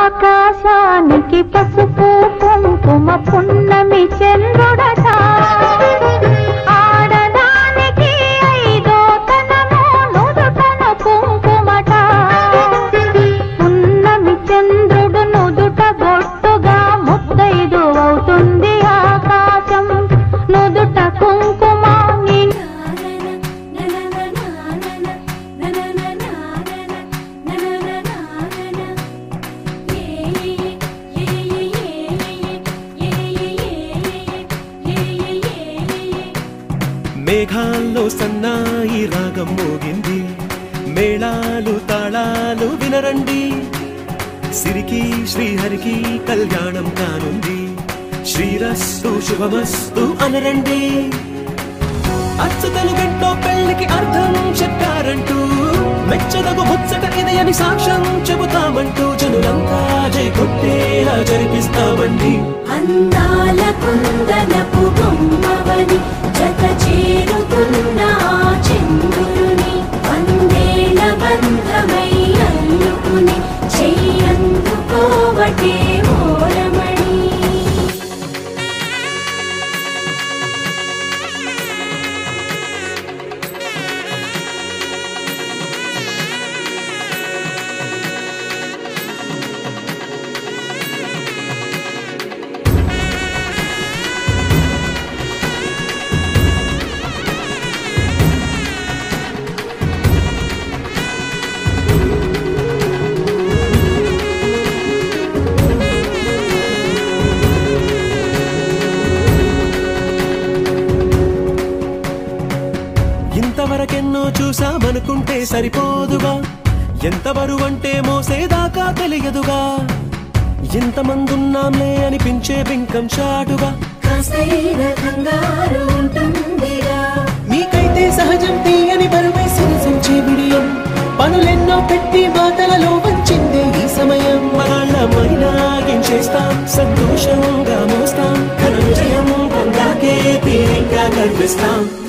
ఆకాశానికి పసుపు కుంకుమ పున్నమి చంద్రుడట ఆడదానికి ఐదో తనము నుదుటను కుంకుమట పున్నమి చంద్రుడు నుదుట బొట్టుగా ముత్తైదు అవుతుంది ఆకాశం నుదుట కుంకుమ నిండు మేఘాల్లో సన్నాయి రాగం మోగింది మేళాలు తాళాలు వినరండి సిరికి శ్రీహరికి కళ్యాణం కానుంది శ్రీరస్తు శుభమస్తు అనరండి అచ్చతలు గంటో పెళ్లికి అర్థం చెప్పారంటూ మెచ్చదగు ముచ్చట ఇది అని సాక్ష్యం చెబుతామంటూ జనులంతా జై కొట్టేలా జరిపిస్తామండి అందాల కుందనపు బొమ్మవని జత చేరుకున్న ఆ చంద్రుని వందేల బంధమై అల్లుకుని చెయ్యందుకోవటే ఓరమణి ఇంతవరకెన్నో చూసామనుకుంటే సరిపోదుగా ఎంత బరువంటే మోసేదాకా తెలియదుగా ఇంతమందున్నాంలే అనిపించే బింకం చాటుగా కాస్తైన కంగారు ఉంటుందిగా మీకైతే సహజం తీయని బరువై సిరిసించే బిడియం పనులెన్నో పెట్టి మాటలలో వంచిందే ఈ సమయం వాళ్ళమైనా చేస్తాం సంతోషంగా మోస్తాం ఘన విజయం పొందాకే తీరిగ్గా కనిపిస్తాం